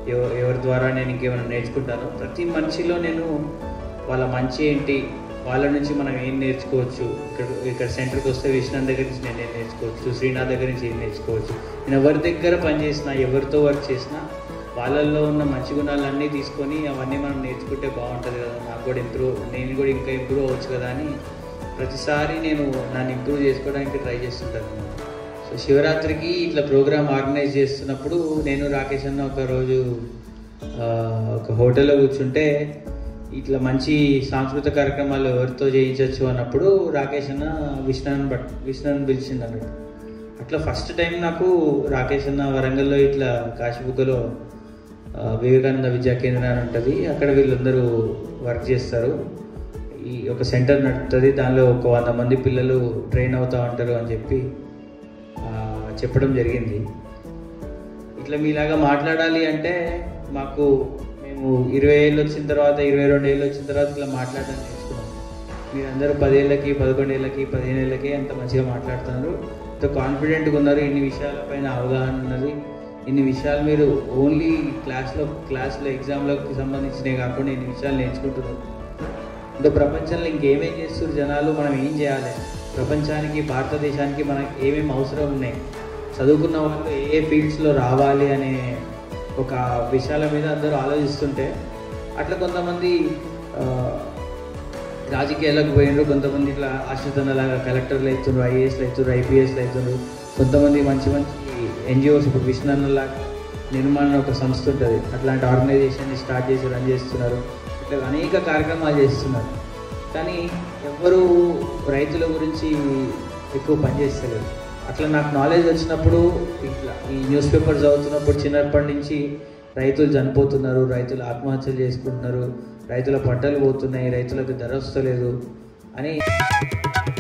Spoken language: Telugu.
ఎవ- ఎవరి ద్వారా నేను ఇంకేమైనా నేర్చుకుంటాను ప్రతి మనిషిలో నేను వాళ్ళ మంచి ఏంటి వాళ్ళ నుంచి మనం ఏం నేర్చుకోవచ్చు ఇక్కడ ఇక్కడ సెంటర్కి వస్తే విష్ణు దగ్గర నుంచి నేను ఏం నేర్చుకోవచ్చు శ్రీనాథ్ దగ్గర నుంచి ఏం నేర్చుకోవచ్చు నేను ఎవరి దగ్గర పనిచేసినా ఎవరితో వర్క్ చేసినా వాళ్ళల్లో ఉన్న మంచి గుణాలన్నీ తీసుకొని అవన్నీ మనం నేర్చుకుంటే బాగుంటుంది కదా నాకు కూడా ఇంప్రూవ్ నేను కూడా ఇంకా ఇంప్రూవ్ అవ్వచ్చు కదా అని ప్రతిసారి నేను నన్ను ఇంప్రూవ్ చేసుకోవడానికి ట్రై చేస్తుంటాను సో శివరాత్రికి ఇట్లా ప్రోగ్రామ్ ఆర్గనైజ్ చేస్తున్నప్పుడు నేను రాకేష్ అన్న ఒక రోజు ఆ, ఒక హోటల్లో కూర్చుంటే ఇట్లా మంచి సాంస్కృతిక కార్యక్రమాలు ఎవరితో చేయించవచ్చు అన్నప్పుడు రాకేష్ అన్న విష్ణుని బట్ విష్ణుని పిలిచింది అన్నట్టు అట్లా ఫస్ట్ టైం నాకు రాకేష్ అన్న వరంగల్లో ఇట్లా కాశీబుగ్గలో ఆ, వివేకానంద విద్యా కేంద్రం అని ఉంటుంది అక్కడ వీళ్ళందరూ వర్క్ చేస్తారు ఈ ఒక సెంటర్ నడుపుతుంది దానిలో ఒక వంద మంది పిల్లలు ట్రైన్ అవుతూ ఉంటారు అని చెప్పి ఆ, చెప్పడం జరిగింది ఇట్లా మీలాగా మాట్లాడాలి అంటే మాకు మేము ఇరవై ఏళ్ళు వచ్చిన తర్వాత ఇరవై రెండు ఏళ్ళు వచ్చిన తర్వాత ఇట్లా మాట్లాడడం నేర్చుకున్నాం మీరందరూ పదేళ్ళకి పదకొండేళ్ళకి పదిహేను ఏళ్ళకి అంత మంచిగా మాట్లాడుతున్నారు ఎంతో కాన్ఫిడెంట్గా ఉన్నారు ఇన్ని విషయాలపైన అవగాహన ఉన్నది ఇన్ని విషయాలు మీరు ఓన్లీ క్లాస్లో క్లాస్లో ఎగ్జామ్లోకి సంబంధించినవి కాకుండా ఇన్ని విషయాలు నేర్చుకుంటున్నారు అంటే ప్రపంచంలో ఇంకేమేం చేస్తారు జనాలు మనం ఏం చేయాలి ప్రపంచానికి భారతదేశానికి మనకి ఏమేమి అవసరం ఉన్నాయి చదువుకున్న వాళ్ళు ఏ ఏ ఫీల్డ్స్లో రావాలి అనే ఒక విషయాల మీద అందరూ ఆలోచిస్తుంటే అట్లా కొంతమంది ఆ, రాజకీయాలకు పోయినారు కొంతమంది ఇట్లా ఆశ్రితనలాగా కలెక్టర్లు అవుతున్నారు ఐఏఎస్లు అవుతున్నారు ఐపీఎస్లు అవుతున్నారు కొంతమంది మంచి మంచి ఎన్జిఓస్ ఇప్పుడు విష్ణన్నలాగా నిర్మాణ ఒక సంస్థ ఉంటుంది అట్లాంటి ఆర్గనైజేషన్ స్టార్ట్ చేసి రన్ చేస్తున్నారు ఇట్లా అనేక కార్యక్రమాలు చేస్తున్నారు కానీ ఎవ్వరూ రైతుల గురించి ఎక్కువ పనిచేస్తలేరు అట్లా నాకు నాలెడ్జ్ వచ్చినప్పుడు ఇట్లా ఈ న్యూస్ పేపర్ చదువుతున్నప్పుడు చిన్నప్పటి నుంచి రైతులు చనిపోతున్నారు రైతులు ఆత్మహత్యలు చేసుకుంటున్నారు రైతుల పంటలు పోతున్నాయి రైతులకు ధర వస్తలేదు అని